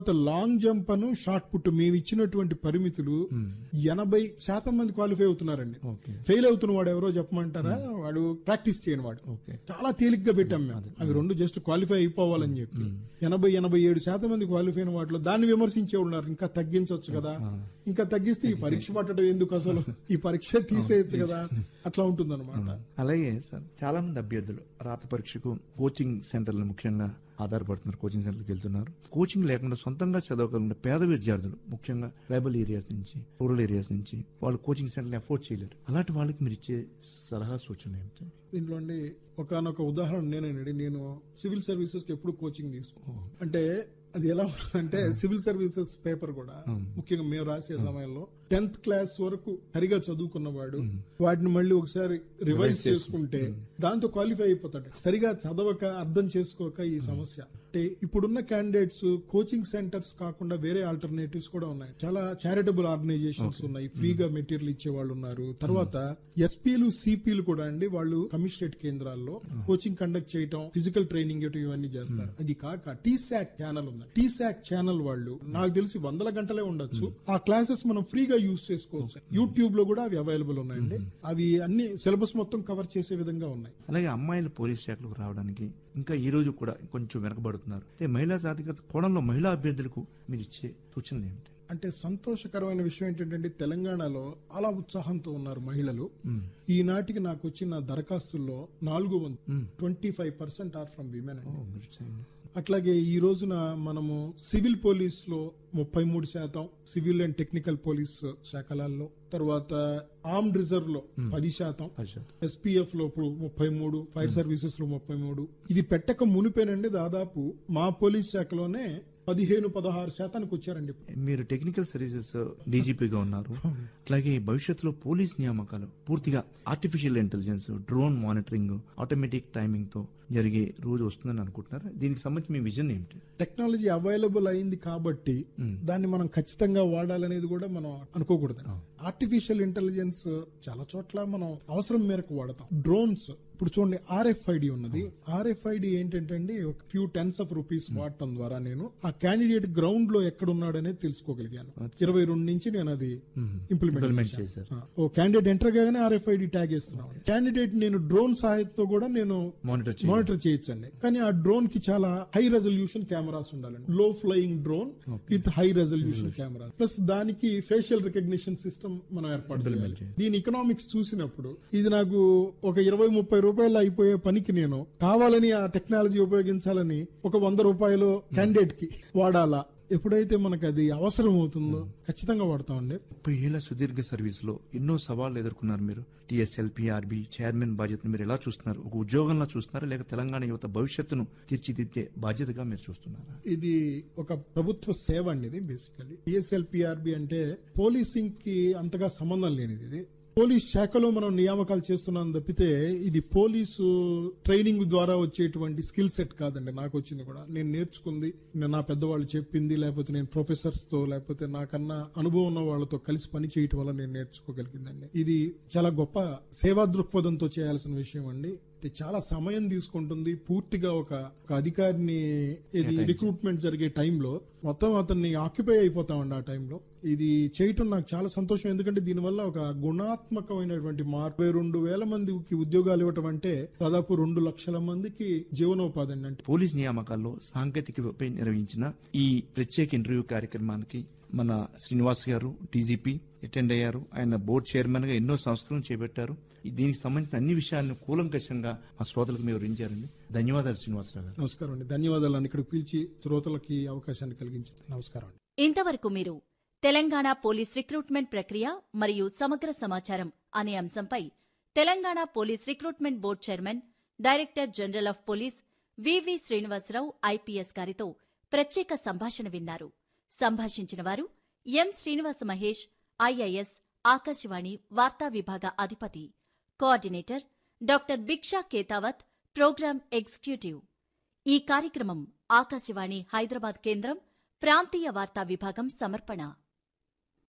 Long jump అను shot put మేము ఇచ్చినటువంటి పరిమితులు ఎనభై శాతం మంది క్వాలిఫై అవుతున్నారండి ఓకే ఫెయిల్ అవుతున్న వాడు ఎవరో చెప్పమంటారా వాడు ప్రాక్టీస్ చేయని వాడు ఓకే చాలా తేలిగ్గా పెట్టాం మేము అవి రెండు జస్ట్ క్వాలిఫై అయిపోవాలని చెప్పి ఎనభై ఎనభై ఏడు శాతం మంది క్వాలిఫై అయిన వాటిలో దాన్ని విమర్శించే ఉన్నారు ఇంకా తగ్గించవచ్చు కదా ఇంకా తగ్గిస్తే ఈ పరీక్ష పట్టడం ఎందుకు అసలు ఈ పరీక్ష తీసేయచ్చు కదా అట్లా ఉంటుంది అలాగే సార్ చాలా మంది అభ్యర్థులు రాత పరీక్షకు కోచింగ్ సెంటర్లు ముఖ్యంగా ఆధారపడుతున్నారు కోచింగ్ సెంటర్కి వెళ్తున్నారు కోచింగ్ లేకుండా సొంతంగా చదవగలిగిన పేద విద్యార్థులు ముఖ్యంగా ట్రైబల్ ఏరియాస్ నుంచి రూరల్ ఏరియాస్ నుంచి వాళ్ళు కోచింగ్ సెంటర్ని అఫోర్డ్ చేయలేరు అలాంటి వాళ్ళకి మీరు ఇచ్చే సలహా సూచన ఏమిటి దీంట్లో అండి ఒకనొక ఉదాహరణ నేనండి నేను సివిల్ సర్వీసెస్ కి ఎప్పుడు కోచింగ్ తీసుకో అంటే అది ఎలా ఉంటుందంటే సివిల్ సర్వీసెస్ పేపర్ కూడా ముఖ్యంగా మేము రాసే సమయంలో టెన్త్ క్లాస్ వరకు సరిగా చదువుకున్నవాడు వాటిని మళ్ళీ ఒకసారి రివైజ్ చేసుకుంటే దాంతో క్వాలిఫై అయిపోతాడు సరిగా చదవక అర్థం చేసుకోక ఈ సమస్య అంటే ఇప్పుడున్న క్యాండిడేట్స్ కోచింగ్ సెంటర్స్ కాకుండా వేరే ఆల్టర్నేటివ్స్ కూడా ఉన్నాయి చాలా చారిటబుల్ ఆర్గనైజేషన్స్ ఉన్నాయి ఫ్రీగా మెటీరియల్ ఇచ్చే వాళ్ళు ఉన్నారు తర్వాత ఎస్పీలు సిపిలు కూడా అండి వాళ్ళు కమిషనరేట్ కేంద్రాల్లో కోచింగ్ కండక్ట్ చేయటం ఫిజికల్ ట్రైనింగ్ ఇవ్వటం ఇవన్నీ చేస్తారు అది కాక టీ శాట్ ఛానల్ ఉంది టీ శాట్ ఛానల్ వాళ్ళు నాకు తెలిసి వందల గంటలే ఉండొచ్చు ఆ క్లాసెస్ మనం ఫ్రీగా యూజ్ చేసుకోవచ్చు యూట్యూబ్ లో కూడా అవి అవైలబుల్ ఉన్నాయండి అవి అన్ని సిలబస్ మొత్తం కవర్ చేసే విధంగా ఉన్నాయి అలాగే అమ్మాయిలు పోలీస్ శాఖలకు రావడానికి ఇంకా ఈ రోజు కూడా కొంచెం వెనకబడుతున్నారు అయితే మహిళా సాధికారత కోణంలో మహిళా అభ్యర్థులకు మీరు ఇచ్చే సూచనలు ఏమిటి అంటే సంతోషకరమైన విషయం ఏంటంటే తెలంగాణలో చాలా ఉత్సాహంతో ఉన్నారు మహిళలు ఈనాటికి నాకు వచ్చిన దరఖాస్తుల్లో నాలుగు వంతు twenty five percent are from women ఓ, మీరు చేయండి. అట్లాగే ఈ రోజున మనము సివిల్ పోలీస్ లో ముప్పై మూడు శాతం సివిల్ అండ్ టెక్నికల్ పోలీస్ శాఖలలో తర్వాత ఆర్మ్డ్ రిజర్వ్ లో పది శాతం పరిషత్. ఎస్పీఎఫ్ లో ఇప్పుడు ముప్పై మూడు ఫైర్ సర్వీసెస్ లో ముప్పై మూడు ఇది పెట్టక మునిపేనండి దాదాపు మా పోలీస్ శాఖలోనే పదిహేను పదహారు శాతానికి వచ్చారండి ఇప్పుడు. మీరు టెక్నికల్ సర్వీసెస్ డీజీపీగా ఉన్నారు అట్లాగే భవిష్యత్తులో పోలీస్ నియామకాలు పూర్తిగా artificial intelligence drone monitoring automatic timing తో జరిగే రోజు వస్తుందని అనుకుంటున్నారా దీనికి సంబంధించి మీ విజన్ ఏమిటి టెక్నాలజీ అవైలబుల్ అయింది కాబట్టి దాన్ని మనం ఖచ్చితంగా వాడాలనేది కూడా మనం అనుకోకూడదు ఆర్టిఫిషియల్ ఇంటెలిజెన్స్ చాలా చోట్ల మనం అవసరం మేరకు వాడతాం డ్రోన్స్ ఇప్పుడు చూడండి ఆర్ఎఫ్ఐడి ఉన్నది ఆర్ఎఫ్ఐడి ఏంటంటే అండి ఒక ఫ్యూ టెన్స్ ఆఫ్ రూపీస్ వాడటం ద్వారా నేను ఆ క్యాండిడేట్ గ్రౌండ్ లో ఎక్కడ ఉన్నాడనేది తెలుసుకోగలిగాను ఇరవై రెండు నుంచి నేను అది ఇంప్లిమెంట్ ఇంప్లిమెంట్ చేశాను చేశారు ఓ క్యాండిడేట్ ఎంటర్ కాగానే ఆర్ఎఫ్ఐడి ట్యాగ్ ఇస్తున్నాం క్యాండిడేట్ నేను డ్రోన్ సహాయంతో కూడా నేను మానిటర్ చేయాలి మానిటర్ చేయొచ్చండి కానీ ఆ డ్రోన్ కి చాలా హై రెజల్యూషన్ కెమెరాస్ ఉండాలండి low flying drone with high resolution camera plus దానికి ఫేషియల్ రికగ్నిషన్ సిస్టమ్ మనం ఏర్పాటు చేయాలి దీని ఎకనామిక్స్ చూసినప్పుడు ఇది నాకు ఒక ఇరవై ముప్పై రూపాయలు అయిపోయే పనికి నేను కావాలని ఆ టెక్నాలజీ ఉపయోగించాలని ఒక వంద రూపాయలు క్యాండిడేట్ కి వాడాలా ఎప్పుడైతే మనకు అది అవసరం అవుతుందో ఖచ్చితంగా వాడతామండి ముప్పై ఏళ్ల సుదీర్ఘ సర్వీస్ లో ఎన్నో సవాళ్లు ఎదుర్కొన్నారు మీరు టిఎస్ఎల్ పిఆర్బి చైర్మన్ బాధ్యతను మీరు ఎలా చూస్తున్నారు ఒక ఉద్యోగంలా చూస్తున్నారా లేక తెలంగాణ యువత భవిష్యత్తును తీర్చిదిద్దే బాధ్యతగా మీరు చూస్తున్నారా ఇది ఒక ప్రభుత్వ సేవ అండి ఇది బేసికలీ పిఎస్ఎల్ పిఆర్బి అంటే పోలీసింగ్ కి అంతగా సంబంధం లేనిది ఇది పోలీస్ శాఖలో మనం నియామకాలు చేస్తున్నాం తప్పితే ఇది పోలీసు ట్రైనింగ్ ద్వారా వచ్చేటువంటి స్కిల్ సెట్ కాదండి నాకు వచ్చింది కూడా నేను నేర్చుకుంది నేను నా పెద్దవాళ్ళు చెప్పింది లేకపోతే నేను ప్రొఫెసర్స్ తో లేకపోతే నాకన్నా అనుభవం ఉన్న వాళ్ళతో కలిసి పని చేయటం వల్ల నేను నేర్చుకోగలిగిందండి ఇది చాలా గొప్ప సేవా దృక్పథంతో చేయాల్సిన విషయం అండి ఇది చాలా సమయం తీసుకుంటుంది పూర్తిగా ఒక ఒక అధికారిని ఇది రిక్రూట్మెంట్ జరిగే టైంలో మొత్తం అతన్ని ఆక్యుపై అయిపోతామండి ఆ టైంలో ఇది చేయటం నాకు చాలా సంతోషం ఎందుకంటే దీనివల్ల ఒక గుణాత్మకమైనటువంటి మార్పు రెండు వేల మందికి ఉద్యోగాలు ఇవ్వటం అంటే దాదాపు రెండు లక్షల మందికి జీవనోపాధి అండి అంటే పోలీస్ నియామకాల్లో సాంకేతికపై నిర్వహించిన ఈ ప్రత్యేక ఇంటర్వ్యూ కార్యక్రమానికి మన శ్రీనివాస్ గారు డీజీపీ అటెండ్ అయ్యారు ఆయన బోర్డు చైర్మన్ గా ఎన్నో సంస్కరణలు చేపట్టారు ఈ- దీనికి సంబంధించిన అన్ని విషయాలను కూలంకషంగా మా శ్రోతలకు మీరు వివరించారండి ధన్యవాదాలు శ్రీనివాసరావు గారు నమస్కారం అండి ధన్యవాదాలు అండి ఇక్కడికి పిలిచి శ్రోతలకి అవకాశాన్ని కలిగించారు నమస్కారం అండి ఇంతవరకు మీరు తెలంగాణ పోలీస్ రిక్రూట్మెంట్ ప్రక్రియ మరియు సమగ్ర సమాచారం అనే అంశంపై Telangana police recruitment board chairman director general of police V V Srinivasarao IPS గారితో ప్రత్యేక సంభాషణ విన్నారు సంభాషించిన వారు ఎం శ్రీనివాస మహేష్ ఐఐఎస్ ఆకాశవాణి వార్తా విభాగ అధిపతి coordinator doctor Bhiksha Ketavath program executive ఈ కార్యక్రమం ఆకాశవాణి హైదరాబాద్ కేంద్రం ప్రాంతీయ వార్తా విభాగం సమర్పణ